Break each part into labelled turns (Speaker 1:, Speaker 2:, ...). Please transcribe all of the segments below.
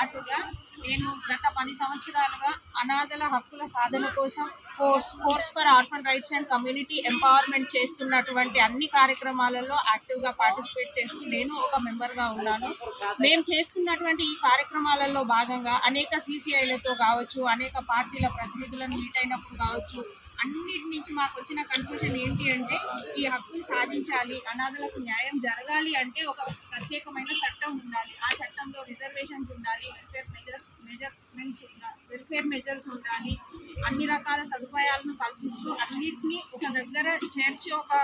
Speaker 1: పాటుగా నేను గత పది సంవత్సరాలుగా అనాథల హక్కుల సాధన కోసం force force for orphan rights and community empowerment చేస్తున్నటువంటి అన్ని కార్యక్రమాలలో యాక్టివ్గా పార్టిసిపేట్ చేస్తూ నేను ఒక మెంబర్గా ఉన్నాను మేము చేస్తున్నటువంటి ఈ కార్యక్రమాలలో భాగంగా అనేక సీసీఐలతో కావచ్చు అనేక పార్టీల ప్రతినిధులను మీట్ అయినప్పుడు కావచ్చు అన్నిటి నుంచి మాకు వచ్చిన కన్క్లూజన్ ఏంటి అంటే ఈ హక్కులు సాధించాలి అనాథలకు న్యాయం జరగాలి అంటే ఒక ప్రత్యేకమైన చట్టం ఉండాలి ఆ చట్టంలో రిజర్వేషన్స్ ఉండాలి వెల్ఫేర్ మెజర్స్ మెజర్మెంట్స్ ఉండాలి వెల్ఫేర్ మెజర్స్ ఉండాలి అన్ని రకాల సదుపాయాలను కల్పిస్తూ అన్నిటినీ ఒక దగ్గర చేర్చి ఒక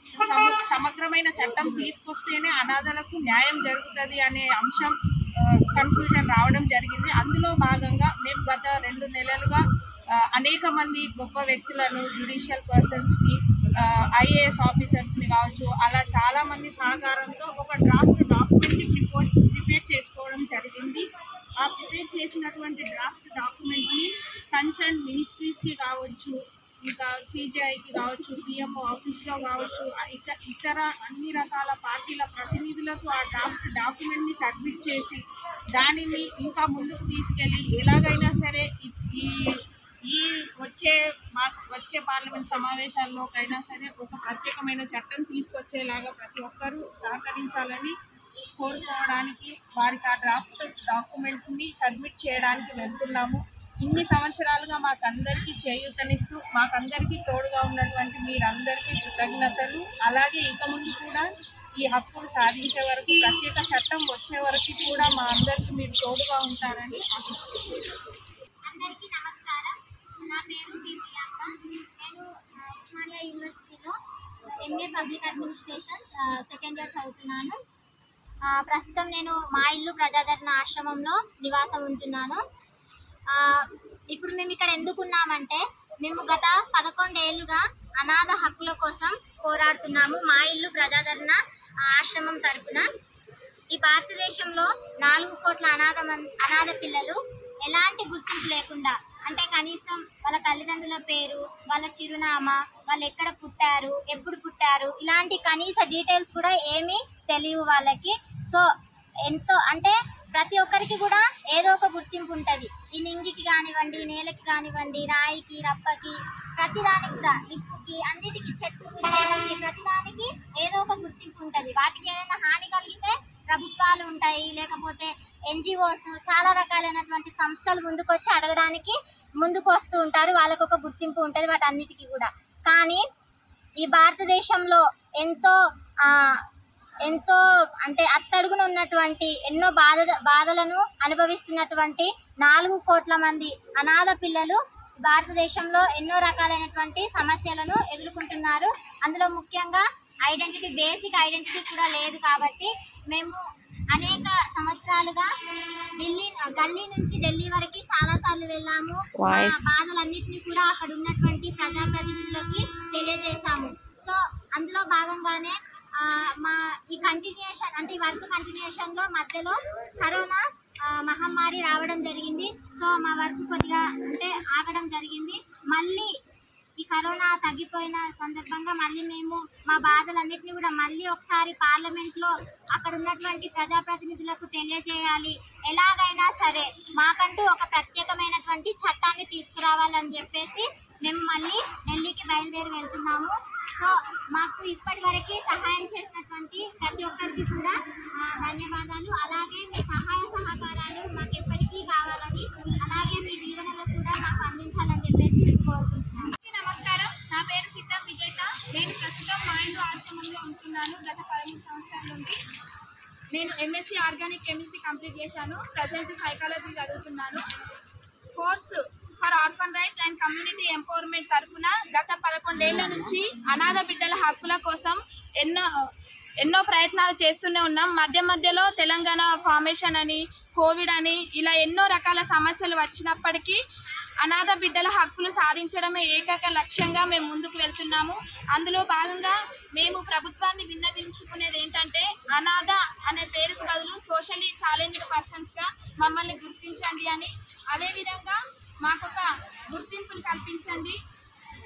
Speaker 1: సమ- సమగ్రమైన చట్టం తీసుకొస్తేనే అనాథలకు న్యాయం జరుగుతుంది అనే అంశం కన్క్లూజన్ రావడం జరిగింది అందులో భాగంగా మేము గత రెండు నెలలుగా ఆ, అనేక మంది గొప్ప వ్యక్తులను జ్యుడిషియల్ పర్సన్స్ని ఐఏఎస్ ఆఫీసర్స్ని కావచ్చు అలా చాలా మంది సహకారంతో ఒక డ్రాఫ్ట్ డాక్యుమెంట్ని ప్రిపోర్ట్ ప్రిపేర్ చేసుకోవడం జరిగింది ఆ ప్రిపేర్ చేసినటువంటి డ్రాఫ్ట్ డాక్యుమెంట్ని కన్సర్న్ మినిస్ట్రీస్కి కావచ్చు ఇంకా సిజిఐకి కావచ్చు పిఎంఓ ఆఫీస్లో కావచ్చు ఆ ఇత ఇతర అన్ని రకాల పార్టీల ప్రతినిధులకు ఆ డ్రాఫ్ట్ డాక్యుమెంట్ని సబ్మిట్ చేసి దానిని ఇంకా ముందుకు తీసుకెళ్ళి ఎలాగైనా సరే ఈ- ఈ ఈ వచ్చే మా వచ్చే పార్లమెంట్ సమావేశాల్లోకైనా సరే ఒక ప్రత్యేకమైన చట్టం తీసుకొచ్చేలాగా ప్రతి ఒక్కరూ సహకరించాలని కోరుకోవడానికి వారికి ఆ డ్రాఫ్ట్ డాక్యుమెంట్ని సబ్మిట్ చేయడానికి వెళ్తున్నాము ఇన్ని సంవత్సరాలుగా మాకందరికీ చేయూతనిస్తూ మాకందరికీ తోడుగా ఉన్నటువంటి మీరందరికీ కృతజ్ఞతలు అలాగే ఇక ముందు కూడా ఈ హక్కులు సాధించే వరకు ప్రత్యేక చట్టం వచ్చే వరకు కూడా మా అందరికీ మీరు తోడుగా ఉంటారని ఆశిస్తున్నాను
Speaker 2: అందరికీ నమస్కారం నా పేరు పి ప్రియాంక నేను ఆ, ఉస్మానియా యూనివర్సిటీలో ఎంఏ పబ్లిక్ అడ్మినిస్ట్రేషన్ ఆ, సెకండ్ ఇయర్ చదువుతున్నాను ఆ, ప్రస్తుతం నేను మా ఇల్లు ప్రజాదరణ ఆశ్రమంలో నివాసం ఉంటున్నాను ఆ, ఇప్పుడు మేము ఇక్కడ ఎందుకున్నామంటే మేము గత పదకొండేళ్లుగా అనాథ హక్కుల కోసం పోరాడుతున్నాము మా ఇల్లు ప్రజాదరణ ఆశ్రమం తరపున ఈ భారతదేశంలో నాలుగు కోట్ల అనాథ మన్- అనాథ పిల్లలు ఎలాంటి గుర్తింపు లేకుండా అంటే కనీసం వాళ్ళ తల్లిదండ్రుల పేరు వాళ్ళ చిరునామా వాళ్ళు ఎక్కడ పుట్టారు ఎప్పుడు పుట్టారు ఇలాంటి కనీస డీటెయిల్స్ కూడా ఏమీ తెలియవు వాళ్ళకి సో ఎంతో అంటే ప్రతి ఒక్కరికి కూడా ఏదో ఒక గుర్తింపు ఉంటుంది ఈ నింగికి కానివ్వండి నేలకి కానివ్వండి రాయికి రప్పకి ప్రతిదానికి కూడా నిప్పుకి అన్నిటికీ చెట్టుకి చేలకి ప్రతిదానికి ఏదో ఒక గుర్తింపు ఉంటుంది వాటికి ఏదైనా హాని కలిగితే ప్రభుత్వాలు ఉంటాయి లేకపోతే ఎన్జిఓస్ చాలా రకాలైనటువంటి సంస్థలు ముందుకు వచ్చి అడగడానికి ముందుకు వస్తూ ఉంటారు వాళ్ళకు ఒక గుర్తింపు ఉంటుంది వాటి అన్నిటికీ కూడా కానీ ఈ భారతదేశంలో ఎంతో ఆ, ఎంతో అంటే అట్టడుగున ఉన్నటువంటి ఎన్నో బాధ బాధలను అనుభవిస్తున్నటువంటి నాలుగు కోట్ల మంది అనాథ పిల్లలు భారతదేశంలో ఎన్నో రకాలైనటువంటి సమస్యలను ఎదుర్కొంటున్నారు అందులో ముఖ్యంగా ఐడెంటిటీ బేసిక్ ఐడెంటిటీ కూడా లేదు కాబట్టి మేము అనేక సంవత్సరాలుగా ఢిల్లీ గల్లీ నుంచి ఢిల్లీ వరకు చాలాసార్లు వెళ్ళాము మా బాధలన్నింటినీ కూడా అక్కడ ఉన్నటువంటి ప్రజాప్రతినిధులకి తెలియజేశాము సో అందులో భాగంగానే ఆ, మా ఈ కంటిన్యూషన్ అంటే ఈ వర్క్ కంటిన్యూషన్లో మధ్యలో కరోనా ఆ, మహమ్మారి రావడం జరిగింది సో మా వర్క్ కొద్దిగా అంటే ఆగడం జరిగింది మళ్ళీ ఈ కరోనా తగ్గిపోయిన సందర్భంగా మళ్ళీ మేము మా బాధలన్నింటినీ కూడా మళ్ళీ ఒకసారి పార్లమెంట్లో అక్కడ ఉన్నటువంటి ప్రజాప్రతినిధులకు తెలియజేయాలి ఎలాగైనా సరే మాకంటూ ఒక ప్రత్యేకమైనటువంటి చట్టాన్ని తీసుకురావాలని చెప్పేసి మేము మళ్ళీ ఢిల్లీకి బయలుదేరి వెళ్తున్నాము సో మాకు ఇప్పటి వరకు సహాయం చేసినటువంటి ప్రతి ఒక్కరికి కూడా ఆ, ధన్యవాదాలు అలాగే మీ సహాయ సహకారాలు మాకు ఎప్పటికీ కావాలని అలాగే మీ దీవెనలు కూడా మాకు అందించాలని చెప్పేసి కోరుకుంటున్నాను
Speaker 3: అందరికీ నమస్కారం నా పేరు సిద్ధం విజేత నేను ప్రస్తుతం మా ఇంట్లో ఆశ్రమంలో ఉంటున్నాను గత పదమూడు సంవత్సరాల నుండి నేను ఎంఎస్సి ఆర్గానిక్ కెమిస్ట్రీ కంప్లీట్ చేశాను ప్రజెంట్ సైకాలజీ చదువుతున్నాను force for orphan rights and community empowerment తరఫున గత పదకొండేళ్ల నుంచి అనాథ బిడ్డల హక్కుల కోసం ఎన్నో ఎన్నో ప్రయత్నాలు చేస్తూనే ఉన్నాం మధ్య మధ్యలో తెలంగాణ ఫార్మేషన్ అని కోవిడ్ అని ఇలా ఎన్నో రకాల సమస్యలు వచ్చినప్పటికీ అనాథ బిడ్డల హక్కులు సాధించడమే ఏకైక లక్ష్యంగా మేము ముందుకు వెళ్తున్నాము అందులో భాగంగా మేము ప్రభుత్వాన్ని విన్నవించుకునేది ఏంటంటే అనాథ అనే పేరుకు బదులు సోషలీ ఛాలెంజ్డ్ పర్సన్స్గా మమ్మల్ని గుర్తించండి అని అదేవిధంగా మాకొక గుర్తింపుని కల్పించండి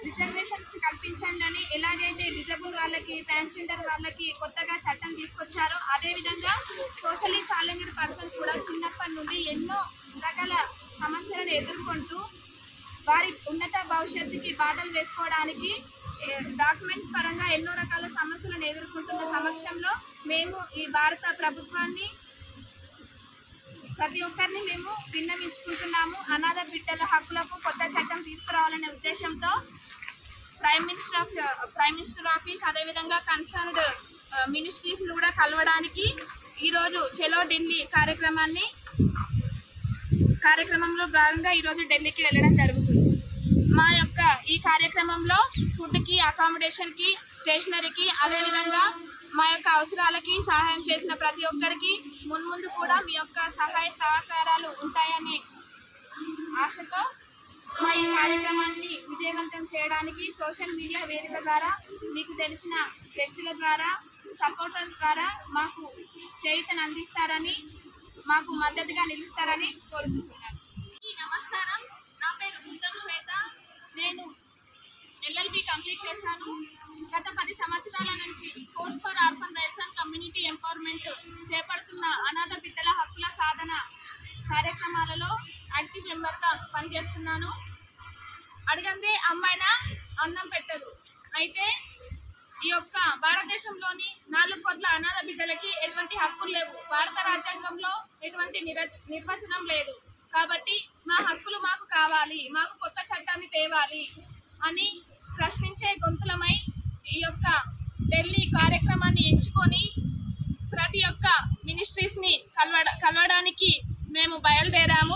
Speaker 3: రిజర్వేషన్స్ కల్పించండి అని ఎలాగైతే డిజబుల్ వాళ్ళకి ట్రాన్స్జెండర్ వాళ్ళకి కొత్తగా చట్టం తీసుకొచ్చారో అదేవిధంగా సోషలీ ఛాలెంజ్డ్ పర్సన్స్ కూడా చిన్నప్పటి నుండి ఎన్నో రకాల సమస్యలను ఎదుర్కొంటూ వారి ఉన్నత భవిష్యత్తుకి బాటలు వేసుకోవడానికి డాక్యుమెంట్స్ పరంగా ఎన్నో రకాల సమస్యలను ఎదుర్కొంటున్న సమక్షంలో మేము ఈ భారత ప్రభుత్వాన్ని ప్రతి ఒక్కరిని మేము విన్నవించుకుంటున్నాము అనాథ బిడ్డల హక్కులకు కొత్త చట్టం తీసుకురావాలనే ఉద్దేశంతో prime minister of prime minister office అదేవిధంగా కన్సర్న్డ్ మినిస్ట్రీస్ని కూడా కలవడానికి ఈరోజు చెలో ఢిల్లీ కార్యక్రమాన్ని కార్యక్రమంలో భాగంగా ఈరోజు ఢిల్లీకి వెళ్ళడం జరుగుతుంది మా యొక్క ఈ కార్యక్రమంలో ఫుడ్కి అకామిడేషన్కి స్టేషనరీకి అదేవిధంగా మా యొక్క అవసరాలకి సహాయం చేసిన ప్రతి ఒక్కరికి మున్ముందు కూడా మీ యొక్క సహాయ సహకారాలు ఉంటాయని ఆశతో మా ఈ కార్యక్రమాన్ని విజయవంతం చేయడానికి సోషల్ మీడియా వేదిక ద్వారా మీకు తెలిసిన వ్యక్తుల ద్వారా సపోర్టర్స్ ద్వారా మాకు చేయుతను అందిస్తారని మాకు మద్దతుగా నిలుస్తారని కోరుకుంటున్నాను నమస్కారం నా పేరు బుద్ధం శ్వేత నేను ఎల్ఎల్బి కంప్లీట్ చేశాను గత పది సంవత్సరాల నుంచి course for orphan rights and community empowerment చేపడుతున్న అనాథ బిడ్డల హక్కుల సాధన కార్యక్రమాలలో యాక్టివ్ మెంబర్గా పనిచేస్తున్నాను అడిగందే అమ్మాయిన అన్నం పెట్టదు అయితే ఈ యొక్క భారతదేశంలోని నాలుగు కోట్ల అనాథ బిడ్డలకి ఎటువంటి హక్కులు లేవు భారత రాజ్యాంగంలో ఎటువంటి నిర- నిర్వచనం లేదు కాబట్టి మా హక్కులు మాకు కావాలి మాకు కొత్త చట్టాన్ని తేవాలి అని ప్రశ్నించే గొంతులమై ఈ యొక్క ఢిల్లీ కార్యక్రమాన్ని ఎంచుకొని ప్రతి ఒక్క మినిస్ట్రీస్ని కలవడ కలవడానికి మేము బయలుదేరాము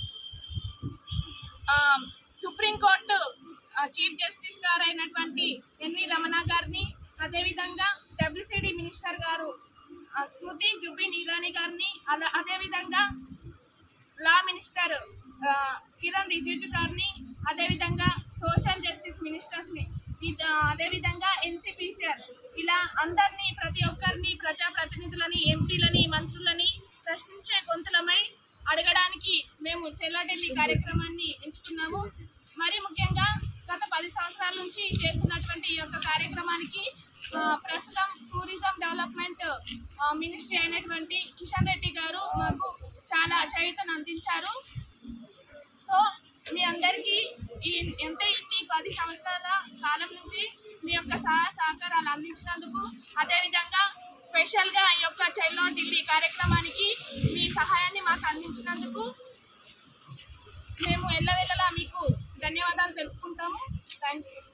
Speaker 3: ఆ, సుప్రీంకోర్టు ఆ, చీఫ్ జస్టిస్ గారు అయినటువంటి ఎన్వి రమణ గారిని అదేవిధంగా డబ్ల్యూసిడి మినిస్టర్ గారు ఆ, స్మృతి జుబిన్ ఇరానీ గారిని అలా అదేవిధంగా లా మినిస్టర్ ఆ, కిరణ్ రిజిజు గారిని అదేవిధంగా సోషల్ జస్టిస్ మినిస్టర్స్ని ఇద- అదేవిధంగా ఎన్సిపిసిఆర్ ఇలా అందరినీ ప్రతి ఒక్కరిని ప్రజాప్రతినిధులని ఎంపీలని మంత్రులని ప్రశ్నించే గొంతులమై అడగడానికి మేము చెల్లాఢిల్లీ కార్యక్రమాన్ని ఎంచుకున్నాము మరి ముఖ్యంగా గత పది సంవత్సరాల నుంచి చేస్తున్నటువంటి ఈ యొక్క కార్యక్రమానికి ఆ, ప్రస్తుతం టూరిజం డెవలప్మెంట్ ఆ, మినిస్ట్రీ అయినటువంటి కిషన్ రెడ్డి గారు మాకు చాలా చేయుతను అందించారు సో మీ అందరికీ ఈ ఎంత ఇన్ని పది సంవత్సరాల కాలం నుంచి మీ యొక్క సహాయ సహకారాలు అందించినందుకు అదేవిధంగా స్పెషల్గా ఈ యొక్క చైల్డ్ ఢిల్లీ కార్యక్రమానికి మీ సహాయాన్ని మాకు అందించినందుకు మేము ఎల్లవేళలా మీకు ధన్యవాదాలు తెలుపుకుంటాము థ్యాంక్ యూ